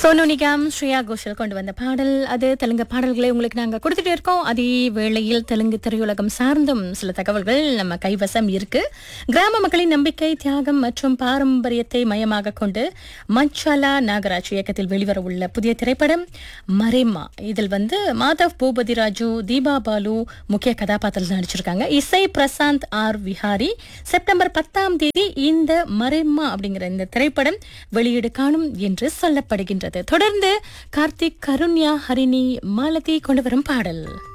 சோனு நிகாம் ஸ்ரேயா கோஷல் கொண்டு வந்த பாடல் அது தெலுங்கு பாடல்களை உங்களுக்கு நாங்க கொடுத்துட்டு இருக்கோம் அதே வேளையில் தெலுங்கு திரையுலகம் சார்ந்தும் சில தகவல்கள் நம்ம கைவசம் இருக்கு கிராம மக்களின் நம்பிக்கை தியாகம் மற்றும் பாரம்பரியத்தை மையமாக கொண்டு மஞ்சாலா நாகராஜ் இயக்கத்தில் வெளிவர உள்ள புதிய திரைப்படம் மரேமா இதில் வந்து மாதவ் பூபதி ராஜு தீபா பாலு முக்கிய கதாபாத்திரத்தில் நடிச்சிருக்காங்க இசை பிரசாந்த் ஆர் விஹாரி செப்டம்பர் பத்தாம் தேதி இந்த மரேமா அப்படிங்கிற இந்த திரைப்படம் வெளியீடு காணும் என்று சொல்லப்படுகின்றது தொடர்ந்து கார்த்திக் கருண்யா ஹரிணி மாலதி கொண்டு வரும் பாடல்